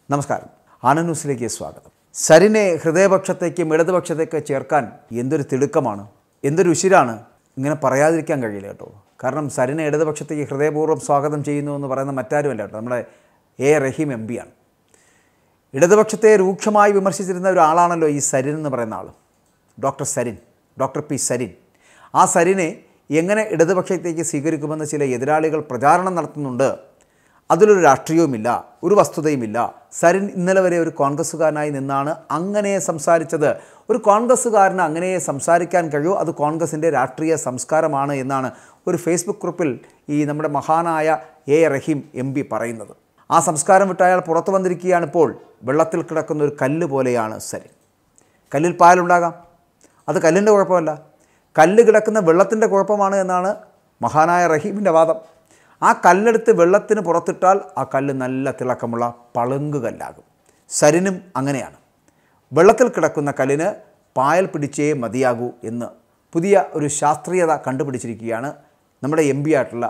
നമസ്കാരം ആനന്ദ് ന്യൂസിലേക്ക് സ്വാഗതം സരിനെ ഹൃദയപക്ഷത്തേക്കും ഇടതുപക്ഷത്തേക്ക് ചേർക്കാൻ എന്തൊരു തിടുക്കമാണ് എന്തൊരു ഉശിരാണ് ഇങ്ങനെ പറയാതിരിക്കാൻ കഴിയില്ല കേട്ടോ കാരണം സരിനെ ഇടതുപക്ഷത്തേക്ക് ഹൃദയപൂർവ്വം സ്വാഗതം ചെയ്യുന്നു എന്ന് പറയുന്ന മറ്റാരുമല്ല കേട്ടോ നമ്മുടെ എ റഹീം എം പിയാണ് ഇടതുപക്ഷത്തെ രൂക്ഷമായി വിമർശിച്ചിരുന്ന ഒരാളാണല്ലോ ഈ സരിൻ എന്ന് പറയുന്ന ആൾ doctor Sarin doctor P Sarin ആ സരിനെ എങ്ങനെ ഇടതുപക്ഷത്തേക്ക് സ്വീകരിക്കുമെന്ന് ചില എതിരാളികൾ പ്രചാരണം നടത്തുന്നുണ്ട് അതിലൊരു രാഷ്ട്രീയവുമില്ല ഒരു വസ്തുതയുമില്ല സരിൻ ഇന്നലെ വരെ ഒരു കോൺഗ്രസ്സുകാരനായി നിന്നാണ് അങ്ങനെ സംസാരിച്ചത് ഒരു കോൺഗ്രസ്സുകാരന് അങ്ങനെ സംസാരിക്കാൻ കഴിയൂ അത് കോൺഗ്രസിൻ്റെ രാഷ്ട്രീയ സംസ്കാരമാണ് എന്നാണ് ഒരു ഫേസ്ബുക്ക് കുറിപ്പിൽ ഈ നമ്മുടെ മഹാനായ എ റഹീം എം പി പറയുന്നത് ആ സംസ്കാരം വിട്ട് അയാൾ പുറത്തു വന്നിരിക്കുകയാണ് ഇപ്പോൾ വെള്ളത്തിൽ കിടക്കുന്ന ഒരു കല്ല് പോലെയാണ് സരിൻ കല്ലിൽ പായലുണ്ടാകാം അത് കല്ലിൻ്റെ കുഴപ്പമല്ല കല്ല് കിടക്കുന്ന വെള്ളത്തിൻ്റെ കുഴപ്പമാണ് എന്നാണ് മഹാനായ റഹീമിൻ്റെ വാദം ആ കല്ലെടുത്ത് വെള്ളത്തിന് പുറത്തിട്ടാൽ ആ കല്ല് നല്ല തിളക്കമുള്ള പളുങ്ക് കല്ലാകും സരിനും അങ്ങനെയാണ് വെള്ളത്തിൽ കിടക്കുന്ന കല്ലിന് പായൽ പിടിച്ചേ മതിയാകൂ എന്ന് പുതിയ ഒരു ശാസ്ത്രീയത കണ്ടുപിടിച്ചിരിക്കുകയാണ് നമ്മുടെ എം പി ആയിട്ടുള്ള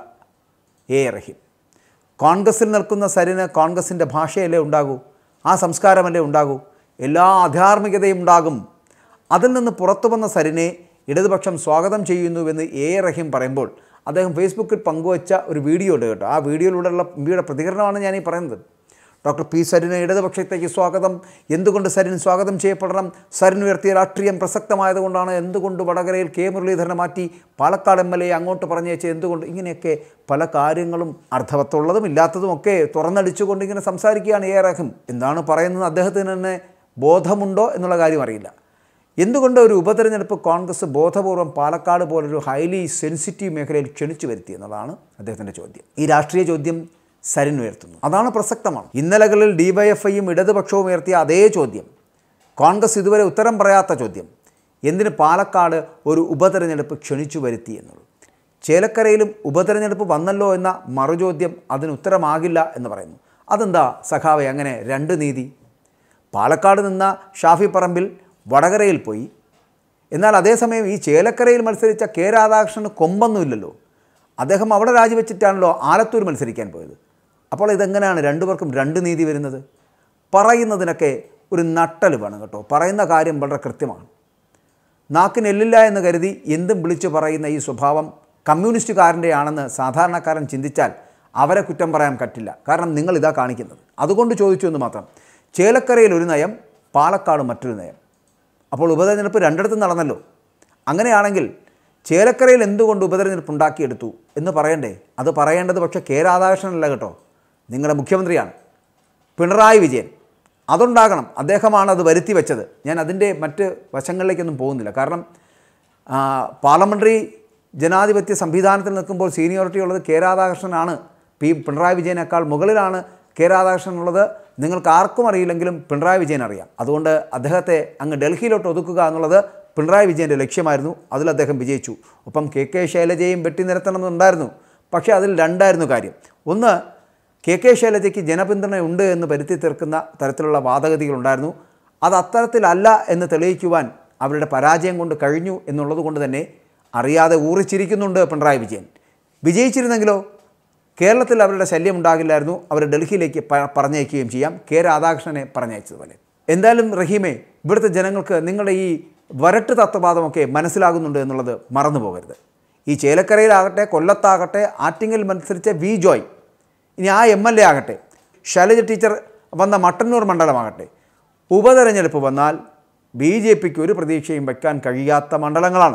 എ റഹീം കോൺഗ്രസ്സിൽ നിൽക്കുന്ന സരിന് കോൺഗ്രസിൻ്റെ ഭാഷയല്ലേ ഉണ്ടാകൂ ആ സംസ്കാരമല്ലേ ഉണ്ടാകൂ എല്ലാ അധാർമികതയും ഉണ്ടാകും അതിൽ നിന്ന് പുറത്തു വന്ന സരിനെ ഇടതുപക്ഷം സ്വാഗതം ചെയ്യുന്നുവെന്ന് എ റഹീം പറയുമ്പോൾ അദ്ദേഹം ഫേസ്ബുക്കിൽ പങ്കുവച്ച ഒരു വീഡിയോ ഉണ്ട് കേട്ടോ ആ വീഡിയോയിലൂടെയുള്ള എംപിയുടെ പ്രതികരണമാണ് ഞാൻ ഈ പറയുന്നത് ഡോക്ടർ പി സരിന് ഇടതുപക്ഷത്തേക്ക് സ്വാഗതം എന്തുകൊണ്ട് സരിൻ സ്വാഗതം ചെയ്യപ്പെടണം സരിൻ ഉയർത്തിയ രാഷ്ട്രീയം പ്രസക്തമായതുകൊണ്ടാണ് എന്തുകൊണ്ട് വടകരയിൽ കെ മുരളീധരനെ മാറ്റി പാലക്കാട് എം എൽ എ അങ്ങോട്ട് പറഞ്ഞേച്ച് എന്തുകൊണ്ട് ഇങ്ങനെയൊക്കെ പല കാര്യങ്ങളും അർത്ഥവത്തുള്ളതും ഇല്ലാത്തതും ഒക്കെ തുറന്നടിച്ചുകൊണ്ട് ഇങ്ങനെ സംസാരിക്കുകയാണ് എ റഹീം എന്താണ് പറയുന്നത് അദ്ദേഹത്തിന് തന്നെ ബോധമുണ്ടോ എന്നുള്ള കാര്യം അറിയില്ല എന്തുകൊണ്ട് ഒരു ഉപതെരഞ്ഞെടുപ്പ് കോൺഗ്രസ് ബോധപൂർവം പാലക്കാട് പോലൊരു ഹൈലി സെൻസിറ്റീവ് മേഖലയിൽ ക്ഷണിച്ചു വരുത്തി എന്നുള്ളതാണ് അദ്ദേഹത്തിൻ്റെ ചോദ്യം ഈ രാഷ്ട്രീയ ചോദ്യം സരിൻ ഉയർത്തുന്നു അതാണ് പ്രസക്തമാണ് ഇന്നലകളിൽ ഡിവൈഎഫ്ഐയും ഇടതുപക്ഷവും ഉയർത്തിയ അതേ ചോദ്യം കോൺഗ്രസ് ഇതുവരെ ഉത്തരം പറയാത്ത ചോദ്യം എന്തിന് പാലക്കാട് ഒരു ഉപതെരഞ്ഞെടുപ്പ് ക്ഷണിച്ചു വരുത്തി എന്നുള്ളത് ചേലക്കരയിലും ഉപതെരഞ്ഞെടുപ്പ് വന്നല്ലോ എന്ന മറുചോദ്യം അതിന് ഉത്തരമാകില്ല എന്ന് പറയുന്നു അതെന്താ സഖാവെ അങ്ങനെ രണ്ട് നീതി പാലക്കാട് നിന്ന ഷാഫി പറമ്പിൽ വടകരയിൽ പോയി എന്നാൽ അതേസമയം ഈ ചേലക്കരയിൽ മത്സരിച്ച കെ രാധാകൃഷ്ണന് കൊമ്പൊന്നുമില്ലല്ലോ അദ്ദേഹം അവിടെ രാജിവെച്ചിട്ടാണല്ലോ ആലത്തൂർ മത്സരിക്കാൻ പോയത് അപ്പോൾ ഇതെങ്ങനെയാണ് രണ്ടുപേർക്കും രണ്ട് നീതി വരുന്നത് പറയുന്നതിനൊക്കെ ഒരു നട്ടൽ വേണം കേട്ടോ പറയുന്ന കാര്യം വളരെ കൃത്യമാണ് നാക്കിന് എല്ലില്ല എന്ന് കരുതി എന്തും വിളിച്ചു പറയുന്ന ഈ സ്വഭാവം കമ്മ്യൂണിസ്റ്റുകാരൻ്റെ ആണെന്ന് സാധാരണക്കാരൻ ചിന്തിച്ചാൽ അവരെ കുറ്റം പറയാൻ പറ്റില്ല കാരണം നിങ്ങൾ ഇതാ കാണിക്കുന്നത് അതുകൊണ്ട് ചോദിച്ചു എന്ന് മാത്രം ചേലക്കരയിൽ ഒരു നയം പാലക്കാട് മറ്റൊരു നയം അപ്പോൾ ഉപതെരഞ്ഞെടുപ്പ് രണ്ടിടത്തും നടന്നല്ലോ അങ്ങനെയാണെങ്കിൽ ചേലക്കരയിൽ എന്തുകൊണ്ട് ഉപതെരഞ്ഞെടുപ്പ് ഉണ്ടാക്കിയെടുത്തു എന്ന് പറയണ്ടേ അത് പറയേണ്ടത് പക്ഷേ കെ രാധാകൃഷ്ണനല്ല കേട്ടോ നിങ്ങളുടെ മുഖ്യമന്ത്രിയാണ് പിണറായി വിജയൻ അതുണ്ടാകണം അദ്ദേഹമാണ് അത് വരുത്തി വെച്ചത് ഞാൻ അതിൻ്റെ മറ്റ് വശങ്ങളിലേക്കൊന്നും പോകുന്നില്ല കാരണം ആ, പാർലമെൻ്ററി ജനാധിപത്യ സംവിധാനത്തിൽ നിൽക്കുമ്പോൾ സീനിയോറിറ്റി ഉള്ളത് കെ രാധാകൃഷ്ണനാണ് പി പിണറായി വിജയനേക്കാൾ മുകളിലാണ് കെ രാധാകൃഷ്ണൻ ഉള്ളത് നിങ്ങൾക്ക് ആർക്കും അറിയില്ലെങ്കിലും പിണറായി വിജയൻ അറിയാം അതുകൊണ്ട് അദ്ദേഹത്തെ അങ്ങ് ഡൽഹിയിലോട്ട് ഒതുക്കുക എന്നുള്ളത് പിണറായി വിജയൻ്റെ ലക്ഷ്യമായിരുന്നു അതിൽ അദ്ദേഹം വിജയിച്ചു ഒപ്പം കെ കെ ശൈലജയും വെട്ടി നിരത്തണമെന്നുണ്ടായിരുന്നു പക്ഷേ അതിൽ രണ്ടായിരുന്നു കാര്യം ഒന്ന് കെ കെ ശൈലജയ്ക്ക് ജനപിന്തുണ ഉണ്ട് എന്ന് വരുത്തി തീർക്കുന്ന തരത്തിലുള്ള വാദഗതികളുണ്ടായിരുന്നു അത് അത്തരത്തിലല്ല എന്ന് തെളിയിക്കുവാൻ അവരുടെ പരാജയം കൊണ്ട് കഴിഞ്ഞു എന്നുള്ളത് കൊണ്ട് തന്നെ അറിയാതെ ഊറിച്ചിരിക്കുന്നുണ്ട് പിണറായി വിജയൻ വിജയിച്ചിരുന്നെങ്കിലോ കേരളത്തിൽ അവരുടെ ശല്യം ഉണ്ടാകില്ലായിരുന്നു അവർ ഡൽഹിയിലേക്ക് പ- പറഞ്ഞയക്കുകയും ചെയ്യാം കെ രാധാകൃഷ്ണനെ പറഞ്ഞയച്ചതുപോലെ എന്തായാലും റഹീമെ ഇവിടുത്തെ ജനങ്ങൾക്ക് നിങ്ങളുടെ ഈ വരട്ട് തത്വവാദമൊക്കെ മനസ്സിലാകുന്നുണ്ട് എന്നുള്ളത് മറന്നു പോകരുത് ഈ ചേലക്കരയിലാകട്ടെ കൊല്ലത്താകട്ടെ ആറ്റിങ്ങൽ മത്സരിച്ച വി ജോയ് ഇനി ആ എം എൽ എ ആകട്ടെ ശൈലജ ടീച്ചർ വന്ന മട്ടന്നൂർ മണ്ഡലമാകട്ടെ ഉപതെരഞ്ഞെടുപ്പ് വന്നാൽ ബി ജെ പിക്ക് ഒരു പ്രതീക്ഷയും വയ്ക്കാൻ കഴിയാത്ത മണ്ഡലങ്ങളാണ്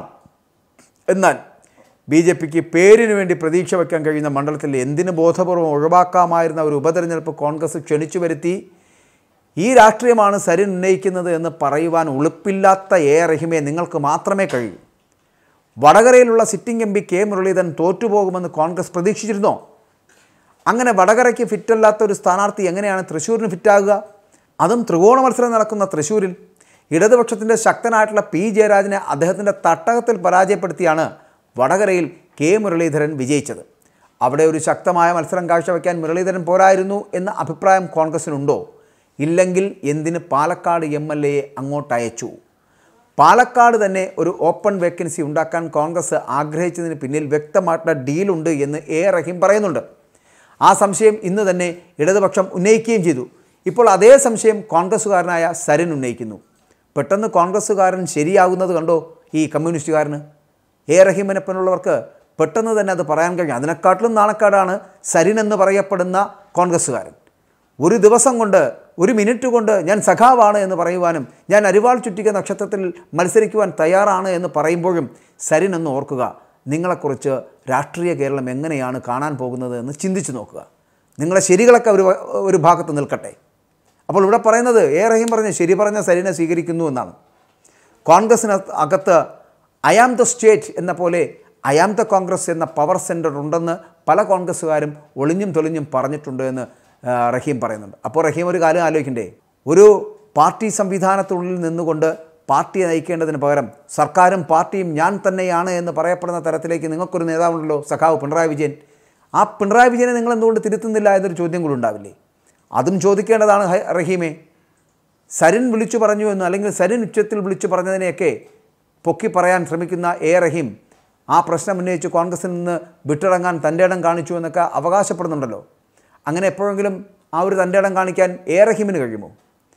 എന്നാൽ ബി ജെ പിക്ക് പേരിന് വേണ്ടി പ്രതീക്ഷ വയ്ക്കാൻ കഴിയുന്ന മണ്ഡലത്തിൽ എന്തിന് ബോധപൂർവം ഒഴിവാക്കാമായിരുന്ന ഒരു ഉപതെരഞ്ഞെടുപ്പ് കോൺഗ്രസ് ക്ഷണിച്ചു വരുത്തി ഈ രാഷ്ട്രീയമാണ് സരിൻ ഉന്നയിക്കുന്നത് എന്ന് പറയുവാൻ ഉളുപ്പില്ലാത്ത എ റഹിമെ നിങ്ങൾക്ക് മാത്രമേ കഴിയൂ വടകരയിലുള്ള sitting M P K Muraleedharan തോറ്റുപോകുമെന്ന് കോൺഗ്രസ് പ്രതീക്ഷിച്ചിരുന്നോ അങ്ങനെ വടകരയ്ക്ക് ഫിറ്റല്ലാത്ത ഒരു സ്ഥാനാർത്ഥി എങ്ങനെയാണ് തൃശ്ശൂരിന് ഫിറ്റാകുക അതും ത്രികോണ മത്സരം നടക്കുന്ന തൃശ്ശൂരിൽ ഇടതുപക്ഷത്തിൻ്റെ ശക്തനായിട്ടുള്ള പി ജയരാജനെ അദ്ദേഹത്തിൻ്റെ തട്ടകത്തിൽ പരാജയപ്പെടുത്തിയാണ് വടകരയിൽ കെ മുരളീധരൻ വിജയിച്ചത് അവിടെ ഒരു ശക്തമായ മത്സരം കാഴ്ചവെക്കാൻ മുരളീധരൻ പോരായിരുന്നു എന്ന അഭിപ്രായം കോൺഗ്രസിനുണ്ടോ ഇല്ലെങ്കിൽ എന്തിന് പാലക്കാട് എം എൽ എയെ അങ്ങോട്ട് അയച്ചു പാലക്കാട് തന്നെ ഒരു ഓപ്പൺ വേക്കൻസി ഉണ്ടാക്കാൻ കോൺഗ്രസ് ആഗ്രഹിച്ചതിന് പിന്നിൽ വ്യക്തമായിട്ടുള്ള ഡീലുണ്ട് എന്ന് എ റഹീം പറയുന്നുണ്ട് ആ സംശയം ഇന്ന് തന്നെ ഇടതുപക്ഷം ഉന്നയിക്കുകയും ചെയ്തു ഇപ്പോൾ അതേ സംശയം കോൺഗ്രസ്സുകാരനായ സരിൻ ഉന്നയിക്കുന്നു പെട്ടെന്ന് കോൺഗ്രസ്സുകാരൻ ശരിയാകുന്നത് കണ്ടോ ഈ കമ്മ്യൂണിസ്റ്റുകാരന് എ റഹീമിനെപ്പനുള്ളവർക്ക് പെട്ടെന്ന് തന്നെ അത് പറയാൻ കഴിഞ്ഞു അതിനെക്കാട്ടിലും നാണക്കാടാണ് സരിൻ എന്ന് പറയപ്പെടുന്ന കോൺഗ്രസ്സുകാരൻ ഒരു ദിവസം കൊണ്ട് ഒരു മിനിറ്റ് കൊണ്ട് ഞാൻ സഖാവാണ് എന്ന് പറയുവാനും ഞാൻ അരിവാൾ ചുറ്റിക നക്ഷത്രത്തിൽ മത്സരിക്കുവാൻ തയ്യാറാണ് എന്ന് പറയുമ്പോഴും സരിൻ എന്ന് ഓർക്കുക നിങ്ങളെക്കുറിച്ച് രാഷ്ട്രീയ കേരളം എങ്ങനെയാണ് കാണാൻ പോകുന്നത് എന്ന് ചിന്തിച്ചു നോക്കുക നിങ്ങളെ ശരികളൊക്കെ ഒരു ഒരു ഭാഗത്ത് നിൽക്കട്ടെ അപ്പോൾ ഇവിടെ പറയുന്നത് എ റഹീം പറഞ്ഞ ശരി പറഞ്ഞ സരിനെ സ്വീകരിക്കുന്നു എന്നാണ് കോൺഗ്രസ്സിന് അകത്ത് ഐ ആം ദ സ്റ്റേറ്റ് എന്ന പോലെ ഐ ആം ദ കോൺഗ്രസ് എന്ന പവർ സെൻറ്റർ ഉണ്ടെന്ന് പല കോൺഗ്രസ്സുകാരും ഒളിഞ്ഞും തെളിഞ്ഞും പറഞ്ഞിട്ടുണ്ട് എന്ന് ആ, റഹീം പറയുന്നുണ്ട് അപ്പോൾ റഹീം ഒരു കാര്യം ആലോചിക്കണ്ടേ ഒരു പാർട്ടി സംവിധാനത്തിനുള്ളിൽ നിന്നുകൊണ്ട് പാർട്ടിയെ നയിക്കേണ്ടതിന് പകരം സർക്കാരും പാർട്ടിയും ഞാൻ തന്നെയാണ് എന്ന് പറയപ്പെടുന്ന തരത്തിലേക്ക് നിങ്ങൾക്കൊരു നേതാവുണ്ടല്ലോ സഖാവ് പിണറായി വിജയൻ ആ പിണറായി വിജയനെ നിങ്ങൾ എന്തുകൊണ്ട് തിരുത്തുന്നില്ല എന്നൊരു ചോദ്യം കൂടി ഉണ്ടാവില്ലേ അതും ചോദിക്കേണ്ടതാണ് ഹൈ- റഹീമേ സരിൻ വിളിച്ചു പറഞ്ഞു എന്ന് അല്ലെങ്കിൽ സരിൻ ഉച്ചത്തിൽ വിളിച്ചു പറഞ്ഞതിനെയൊക്കെ പൊക്കി പറയാൻ ശ്രമിക്കുന്ന എ റഹീം ആ പ്രശ്നം ഉന്നയിച്ച് കോൺഗ്രസിൽ നിന്ന് വിട്ടിറങ്ങാൻ തൻ്റെ ഇടം കാണിച്ചു എന്നൊക്കെ അവകാശപ്പെടുന്നുണ്ടല്ലോ അങ്ങനെ എപ്പോഴെങ്കിലും ആ ഒരു തൻ്റെ ഇടം കാണിക്കാൻ എ റഹീമിന് കഴിയുമോ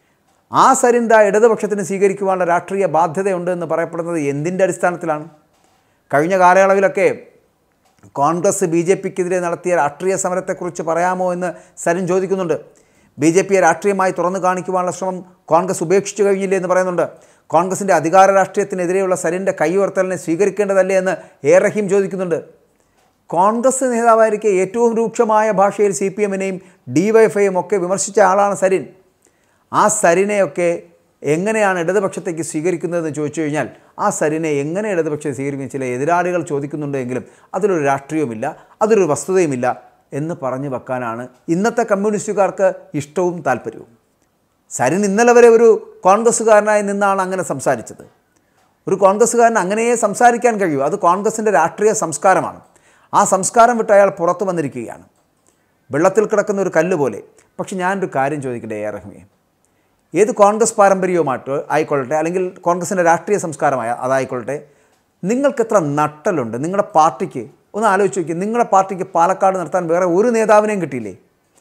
ആ സരിന്ത ഇടതുപക്ഷത്തിന് സ്വീകരിക്കുവാനുള്ള രാഷ്ട്രീയ ബാധ്യതയുണ്ട് എന്ന് പറയപ്പെടുന്നത് എന്തിൻ്റെ അടിസ്ഥാനത്തിലാണ് കഴിഞ്ഞ കാലയളവിലൊക്കെ കോൺഗ്രസ് ബി ജെ പിക്കെതിരെ നടത്തിയ രാഷ്ട്രീയ സമരത്തെക്കുറിച്ച് പറയാമോ എന്ന് സരിൻ ചോദിക്കുന്നുണ്ട് ബി ജെ പിയെ രാഷ്ട്രീയമായി തുറന്നു കാണിക്കുവാനുള്ള ശ്രമം കോൺഗ്രസ് ഉപേക്ഷിച്ചു കഴിഞ്ഞില്ലേ എന്ന് പറയുന്നുണ്ട് കോൺഗ്രസിൻ്റെ അധികാര രാഷ്ട്രീയത്തിനെതിരെയുള്ള സരിൻ്റെ കൈയുയർത്തലിനെ സ്വീകരിക്കേണ്ടതല്ലേ എന്ന് എ റഹീം ചോദിക്കുന്നുണ്ട് കോൺഗ്രസ് നേതാവായിരിക്കെ ഏറ്റവും രൂക്ഷമായ ഭാഷയിൽ സി പി എമ്മിനെയും ഡി വൈ എഫ്ഐയും ഒക്കെ വിമർശിച്ച ആളാണ് സരിൻ ആ സരിനെയൊക്കെ എങ്ങനെയാണ് ഇടതുപക്ഷത്തേക്ക് സ്വീകരിക്കുന്നതെന്ന് ചോദിച്ചു കഴിഞ്ഞാൽ ആ സരിനെ എങ്ങനെ ഇടതുപക്ഷം സ്വീകരിക്കുന്ന ചില എതിരാളികൾ ചോദിക്കുന്നുണ്ടെങ്കിലും അതിലൊരു രാഷ്ട്രീയവുമില്ല അതിലൊരു വസ്തുതയുമില്ല എന്ന് പറഞ്ഞു വെക്കാനാണ് ഇന്നത്തെ കമ്മ്യൂണിസ്റ്റുകാർക്ക് ഇഷ്ടവും താല്പര്യവും സരിൻ ഇന്നലെ വരെ ഒരു കോൺഗ്രസ്സുകാരനായി നിന്നാണ് അങ്ങനെ സംസാരിച്ചത് ഒരു കോൺഗ്രസ്സുകാരൻ അങ്ങനെയേ സംസാരിക്കാൻ കഴിയൂ അത് കോൺഗ്രസിൻ്റെ രാഷ്ട്രീയ സംസ്കാരമാണ് ആ സംസ്കാരം വിട്ട് അയാൾ പുറത്തു വന്നിരിക്കുകയാണ് വെള്ളത്തിൽ കിടക്കുന്ന ഒരു കല്ല് പോലെ പക്ഷെ ഞാനൊരു കാര്യം ചോദിക്കട്ടെ എ റഹ്മിയെ ഏത് കോൺഗ്രസ് പാരമ്പര്യവുമായിട്ട് ആയിക്കൊള്ളട്ടെ അല്ലെങ്കിൽ കോൺഗ്രസിൻ്റെ രാഷ്ട്രീയ സംസ്കാരമായ അതായിക്കൊള്ളട്ടെ നിങ്ങൾക്ക് എത്ര നട്ടലുണ്ട് നിങ്ങളുടെ പാർട്ടിക്ക് ഒന്ന് ആലോചിച്ച് നോക്കി നിങ്ങളുടെ പാർട്ടിക്ക് പാലക്കാട് നിർത്താൻ വേറെ ഒരു നേതാവിനെയും കിട്ടിയില്ലേ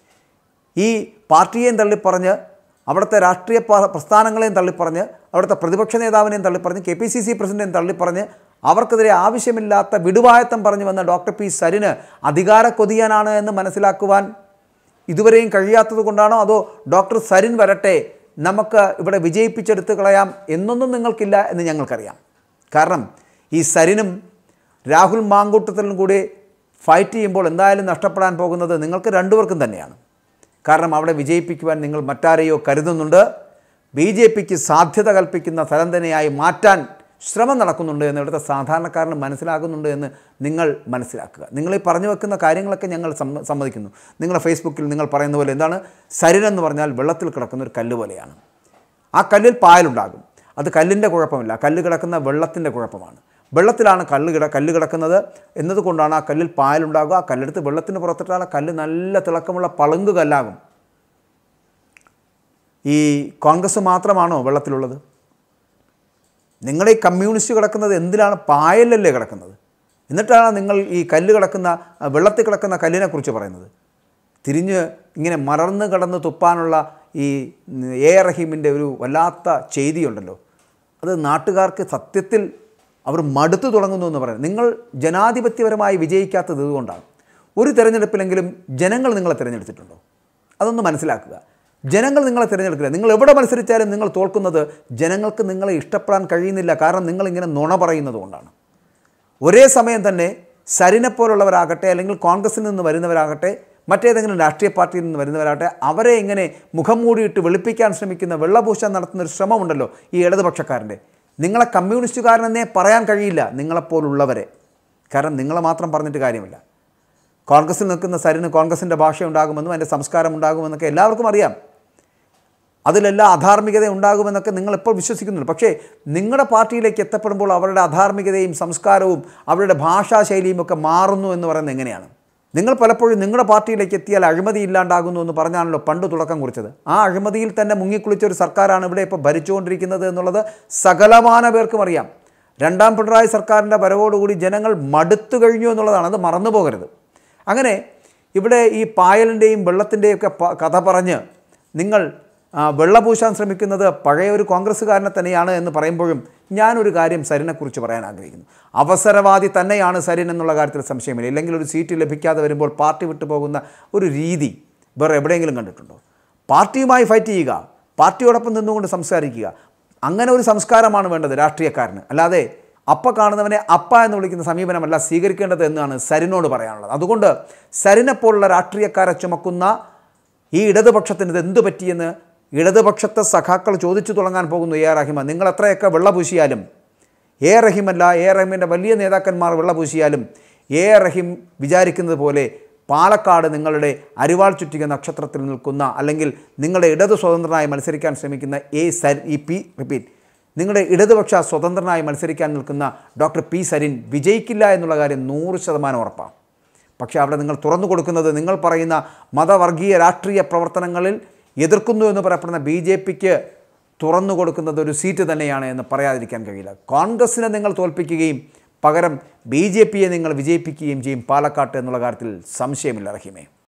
ഈ പാർട്ടിയെയും തള്ളിപ്പറഞ്ഞ് അവിടുത്തെ രാഷ്ട്രീയ പ- പ്രസ്ഥാനങ്ങളെയും തള്ളിപ്പറഞ്ഞ് അവിടുത്തെ പ്രതിപക്ഷ നേതാവിനെയും തള്ളിപ്പറഞ്ഞ് കെ പി സി സി പ്രസിഡന്റിനെയും തള്ളിപ്പറഞ്ഞ് അവർക്കെതിരെ ആവശ്യമില്ലാത്ത വിടുവായത്തം പറഞ്ഞു വന്ന ഡോക്ടർ പി സരിന് അധികാര കൊതിയാനാണ് എന്ന് മനസ്സിലാക്കുവാൻ ഇതുവരെയും കഴിയാത്തത് കൊണ്ടാണോ അതോ ഡോക്ടർ സരിൻ വരട്ടെ നമുക്ക് ഇവിടെ വിജയിപ്പിച്ചെടുത്ത് കളയാം എന്നൊന്നും നിങ്ങൾക്കില്ല എന്ന് ഞങ്ങൾക്കറിയാം കാരണം ഈ സരിനും രാഹുൽ മാങ്കൂട്ടത്തിലും കൂടി ഫൈറ്റ് ചെയ്യുമ്പോൾ എന്തായാലും നഷ്ടപ്പെടാൻ പോകുന്നത് നിങ്ങൾക്ക് രണ്ടുപേർക്കും തന്നെയാണ് കാരണം അവിടെ വിജയിപ്പിക്കുവാൻ നിങ്ങൾ മറ്റാരെയോ കരുതുന്നുണ്ട് ബി ജെ പിക്ക് സാധ്യത കൽപ്പിക്കുന്ന സ്ഥലം തന്നെയായി മാറ്റാൻ ശ്രമം നടക്കുന്നുണ്ട് എന്ന് ഇവിടുത്തെ സാധാരണക്കാരന് മനസ്സിലാകുന്നുണ്ട് എന്ന് നിങ്ങൾ മനസ്സിലാക്കുക നിങ്ങൾ ഈ പറഞ്ഞു വെക്കുന്ന കാര്യങ്ങളൊക്കെ ഞങ്ങൾ സമ്മ- സമ്മതിക്കുന്നു നിങ്ങളുടെ ഫേസ്ബുക്കിൽ നിങ്ങൾ പറയുന്ന പോലെ എന്താണ് സരിനെന്ന് പറഞ്ഞാൽ വെള്ളത്തിൽ കിടക്കുന്ന ഒരു കല്ല് പോലെയാണ് ആ കല്ലിൽ പായലുണ്ടാകും അത് കല്ലിൻ്റെ കുഴപ്പമില്ല കല്ല് കിടക്കുന്ന വെള്ളത്തിൻ്റെ കുഴപ്പമാണ് വെള്ളത്തിലാണ് കല്ല് കിട കല്ല് കിടക്കുന്നത് എന്നതുകൊണ്ടാണ് ആ കല്ലിൽ പായലുണ്ടാകുക ആ കല്ലെടുത്ത് വെള്ളത്തിന് പുറത്തിട്ടാൽ ആ കല്ല് നല്ല തിളക്കമുള്ള പളുങ്ക് കല്ലാകും ഈ കോൺഗ്രസ് മാത്രമാണോ വെള്ളത്തിലുള്ളത് നിങ്ങളുടെ ഈ കമ്മ്യൂണിസ്റ്റ് കിടക്കുന്നത് എന്തിനാണ് പായലല്ലേ കിടക്കുന്നത് എന്നിട്ടാണ് നിങ്ങൾ ഈ കല്ല് കിടക്കുന്ന ആ, വെള്ളത്തിൽ കിടക്കുന്ന കല്ലിനെക്കുറിച്ച് പറയുന്നത് തിരിഞ്ഞ് ഇങ്ങനെ മറന്ന് കിടന്ന് തുപ്പാനുള്ള ഈ എ ആർ റഹീമിൻ്റെ ഒരു വല്ലാത്ത ചെയ്തിയുണ്ടല്ലോ അത് നാട്ടുകാർക്ക് സത്യത്തിൽ അവർ മടുത്തു തുടങ്ങുന്നു എന്ന് പറയുന്നത് നിങ്ങൾ ജനാധിപത്യപരമായി വിജയിക്കാത്തത് ഇതുകൊണ്ടാണ് ഒരു തിരഞ്ഞെടുപ്പിലെങ്കിലും ജനങ്ങൾ നിങ്ങളെ തിരഞ്ഞെടുത്തിട്ടുണ്ടോ അതൊന്ന് മനസ്സിലാക്കുക ജനങ്ങൾ നിങ്ങളെ തിരഞ്ഞെടുക്കില്ല നിങ്ങൾ എവിടെ മത്സരിച്ചാലും നിങ്ങൾ തോൽക്കുന്നത് ജനങ്ങൾക്ക് നിങ്ങളെ ഇഷ്ടപ്പെടാൻ കഴിയുന്നില്ല കാരണം നിങ്ങളിങ്ങനെ നുണ പറയുന്നത് കൊണ്ടാണ് ഒരേ സമയം തന്നെ സരിനെപ്പോലുള്ളവരാകട്ടെ അല്ലെങ്കിൽ കോൺഗ്രസിൽ നിന്ന് വരുന്നവരാകട്ടെ മറ്റേതെങ്കിലും രാഷ്ട്രീയ പാർട്ടിയിൽ നിന്ന് വരുന്നവരാകട്ടെ അവരെ ഇങ്ങനെ മുഖം മൂടിയിട്ട് വെളുപ്പിക്കാൻ ശ്രമിക്കുന്ന വെള്ളപൂശാൻ നടത്തുന്ന ഒരു ശ്രമമുണ്ടല്ലോ ഈ ഇടതുപക്ഷക്കാരൻ്റെ നിങ്ങളെ കമ്മ്യൂണിസ്റ്റുകാരനെന്നേ പറയാൻ കഴിയില്ല നിങ്ങളെപ്പോലുള്ളവരെ കാരണം നിങ്ങളെ മാത്രം പറഞ്ഞിട്ട് കാര്യമില്ല കോൺഗ്രസിൽ നിൽക്കുന്ന സരിന് കോൺഗ്രസിൻ്റെ ഭാഷ ഉണ്ടാകുമെന്നും അതിൻ്റെ സംസ്കാരം ഉണ്ടാകുമെന്നൊക്കെ എല്ലാവർക്കും അറിയാം അതിലെല്ലാം അധാർമികത ഉണ്ടാകുമെന്നൊക്കെ നിങ്ങൾ ഇപ്പോൾ വിശ്വസിക്കുന്നുണ്ട് പക്ഷേ നിങ്ങളുടെ പാർട്ടിയിലേക്ക് എത്തപ്പെടുമ്പോൾ അവരുടെ അധാർമികതയും സംസ്കാരവും അവരുടെ ഭാഷാശൈലിയും ഒക്കെ മാറുന്നു എന്ന് പറയുന്നത് എങ്ങനെയാണ് നിങ്ങൾ പലപ്പോഴും നിങ്ങളുടെ പാർട്ടിയിലേക്ക് എത്തിയാൽ അഴിമതി ഇല്ലാണ്ടാകുന്നു എന്ന് പറഞ്ഞാണല്ലോ പണ്ട് തുടക്കം കുറിച്ചത് ആ അഴിമതിയിൽ തന്നെ മുങ്ങിക്കുളിച്ച ഒരു സർക്കാരാണ് ഇവിടെ ഇപ്പോൾ ഭരിച്ചുകൊണ്ടിരിക്കുന്നത് എന്നുള്ളത് സകലമാന പേർക്കും അറിയാം രണ്ടാം പിണറായി സർക്കാരിൻ്റെ വരവോടുകൂടി ജനങ്ങൾ മടുത്തു കഴിഞ്ഞു എന്നുള്ളതാണ് അത് മറന്നു പോകരുത് അങ്ങനെ ഇവിടെ ഈ പായലിൻ്റെയും വെള്ളത്തിൻ്റെയും ഒക്കെ പ- കഥ പറഞ്ഞ് നിങ്ങൾ ആ, വെള്ളപൂശാൻ ശ്രമിക്കുന്നത് പഴയ ഒരു കോൺഗ്രസ്സുകാരനെ തന്നെയാണ് എന്ന് പറയുമ്പോഴും ഞാനൊരു കാര്യം സരിനെക്കുറിച്ച് പറയാൻ ആഗ്രഹിക്കുന്നു അവസരവാദി തന്നെയാണ് സരിൻ എന്നുള്ള കാര്യത്തിൽ സംശയമില്ല ഇല്ലെങ്കിൽ ഒരു സീറ്റ് ലഭിക്കാതെ വരുമ്പോൾ പാർട്ടി വിട്ടു പോകുന്ന ഒരു രീതി വേറെ എവിടെയെങ്കിലും കണ്ടിട്ടുണ്ടോ പാർട്ടിയുമായി ഫൈറ്റ് ചെയ്യുക പാർട്ടിയോടൊപ്പം നിന്നുകൊണ്ട് സംസാരിക്കുക അങ്ങനെ ഒരു സംസ്കാരമാണ് വേണ്ടത് രാഷ്ട്രീയക്കാരന് അല്ലാതെ അപ്പ കാണുന്നവനെ അപ്പ എന്ന് വിളിക്കുന്ന സമീപനമല്ല സ്വീകരിക്കേണ്ടത് എന്നാണ് സരിനോട് പറയാനുള്ളത് അതുകൊണ്ട് സരിനെപ്പോലുള്ള രാഷ്ട്രീയക്കാരെ ചുമക്കുന്ന ഈ ഇടതുപക്ഷത്തിന് ഇത് എന്തു പറ്റിയെന്ന് ഇടതുപക്ഷത്തെ സഖാക്കൾ ചോദിച്ചു തുടങ്ങാൻ പോകുന്നു എ ആർ റഹിമ നിങ്ങൾ എത്രയൊക്കെ വെള്ളപൂശിയാലും എ ആർ റഹീമല്ല എ ആർ റഹീമിൻ്റെ വലിയ നേതാക്കന്മാർ വെള്ളപൂശിയാലും എ ആർ റഹീം വിചാരിക്കുന്നത് പോലെ പാലക്കാട് നിങ്ങളുടെ അരിവാൾ ചുറ്റിക നക്ഷത്രത്തിൽ നിൽക്കുന്ന അല്ലെങ്കിൽ നിങ്ങളുടെ ഇടതു സ്വതന്ത്രനായി മത്സരിക്കാൻ ശ്രമിക്കുന്ന എ സരി ഈ പി റിപ്പീറ്റ് നിങ്ങളുടെ ഇടതുപക്ഷ സ്വതന്ത്രനായി മത്സരിക്കാൻ നിൽക്കുന്ന ഡോക്ടർ പി സരിൻ വിജയിക്കില്ല എന്നുള്ള കാര്യം നൂറ് ശതമാനം ഉറപ്പാണ് പക്ഷേ അവിടെ നിങ്ങൾ തുറന്നു കൊടുക്കുന്നത് നിങ്ങൾ പറയുന്ന മതവർഗീയ രാഷ്ട്രീയ പ്രവർത്തനങ്ങളിൽ എതിർക്കുന്നു എന്ന് പറയപ്പെടുന്ന ബി ജെ പിക്ക് തുറന്നു കൊടുക്കുന്നത് ഒരു സീറ്റ് തന്നെയാണ് എന്ന് പറയാതിരിക്കാൻ കഴിയില്ല കോൺഗ്രസിനെ നിങ്ങൾ തോൽപ്പിക്കുകയും പകരം ബി ജെ പിയെ നിങ്ങൾ വിജയിപ്പിക്കുകയും ചെയ്യും പാലക്കാട്ട് എന്നുള്ള കാര്യത്തിൽ സംശയമില്ല റഹീമേ